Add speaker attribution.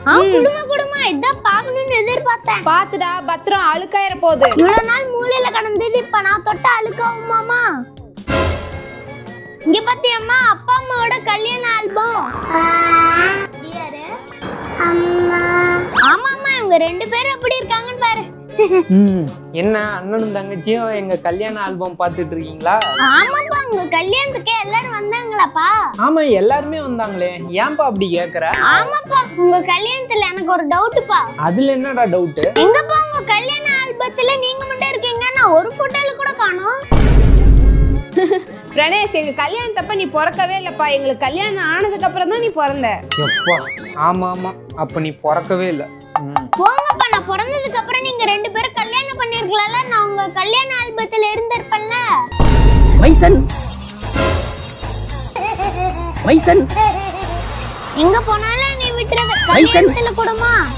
Speaker 1: ஆ குடும்ப குடுமா இதான் பார்க்கணும்னு எதிர்பார்த்தேன்
Speaker 2: பாத்துடா பத்திரம் அழுக்காயிர போகுது
Speaker 1: இவ்வளவு நாள் மூலையில கடந்தது இப்ப நான் தொட்ட அழுக்காவுமாமா இங்க பாத்தியம்மா அப்பா அம்மாவோட கல்யாண ஆல்பம் ஆமாம்மா இவங்க ரெண்டு பேரும் எப்படி இருக்காங்கன்னு பாரு
Speaker 3: ம் என்ன அண்ணனும் தங்கச்சியும் எங்க கல்யாண ஆல்பம் பார்த்துட்டு இருக்கீங்களா
Speaker 1: ஆமாப்பா உங்க கல்யாணத்துக்கு எல்லாரும் வந்தாங்களாப்பா
Speaker 3: ஆமா எல்லாருமே வந்தாங்களே ஏன்பா அப்படி கேக்குற
Speaker 1: ஆமாப்பா உங்க கல்யாணத்துல எனக்கு ஒரு டவுட்டுப்பா
Speaker 3: அதுல என்னடா டவுட்
Speaker 1: எங்கப்பா உங்க கல்யாண ஆல்பத்துல நீங்க மட்டும் இருக்கீங்க நான் ஒரு போட்டோல கூட காணோம்
Speaker 2: பிரணேஷ் எங்க கல்யாணத்தப்ப நீ பிறக்கவே இல்லப்பா எங்களுக்கு கல்யாணம் ஆனதுக்கு அப்புறம் தான் நீ பிறந்த
Speaker 3: எப்பா ஆமா ஆமா அப்ப நீ பிறக்கவே இல்ல ம்.
Speaker 1: போங்கப்பா நான் பிறந்ததுக்கு அப்புறம் நீங்க ரெண்டு பேரும் கல்யாணம் பண்ணிருக்கலாம்ல நான் உங்க கல்யாண ஆல்பத்துல இருந்திருப்பேன்ல
Speaker 4: மைசன் மைசன்
Speaker 1: எங்க போனாலும் நீ விட்டுறது
Speaker 4: மைசன்.
Speaker 1: கல்யாணத்துல கூடமா